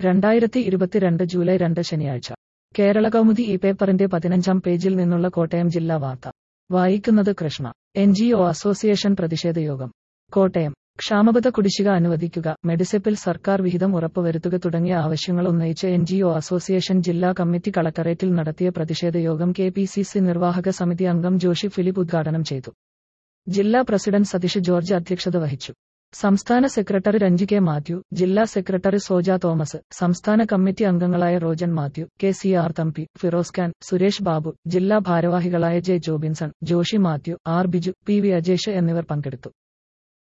രണ്ടായിരത്തി ഇരുപത്തിരണ്ട് ജൂലൈ രണ്ട് ശനിയാഴ്ച കേരള കൗമുദി ഈ പേപ്പറിന്റെ പതിനഞ്ചാം പേജിൽ നിന്നുള്ള കോട്ടയം ജില്ലാ വാർത്ത വായിക്കുന്നത് Krishna N G O association പ്രതിഷേധ യോഗം കോട്ടയം ക്ഷാമബത്ത കുടിശ്ശിക അനുവദിക്കുക മെഡിസെപ്പിൽ സർക്കാർ വിഹിതം ഉറപ്പുവരുത്തുക തുടങ്ങിയ ആവശ്യങ്ങൾ ഉന്നയിച്ച് എൻ ജി ഒ അസോസിയേഷൻ ജില്ലാ കമ്മിറ്റി കളക്ടറേറ്റിൽ നടത്തിയ പ്രതിഷേധ യോഗം കെ പി സി സി നിർവാഹക സമിതി അംഗം ജോഷി ഫിലിപ്പ് ഉദ്ഘാടനം ചെയ്തു ജില്ലാ പ്രസിഡന്റ് സതീഷ് ജോർജ് അധ്യക്ഷത വഹിച്ചു സംസ്ഥാന സെക്രട്ടറി രഞ്ജി കെ മാത്യു ജില്ലാ സെക്രട്ടറി സോജ തോമസ് സംസ്ഥാന കമ്മിറ്റി അംഗങ്ങളായ Rojan Mathew K C R Thampi Firoz Khan Suresh Babu ജില്ലാ ഭാരവാഹികളായ J Jobinson Joshi Mathew R Biju P V Ajesh എന്നിവർ പങ്കെടുത്തു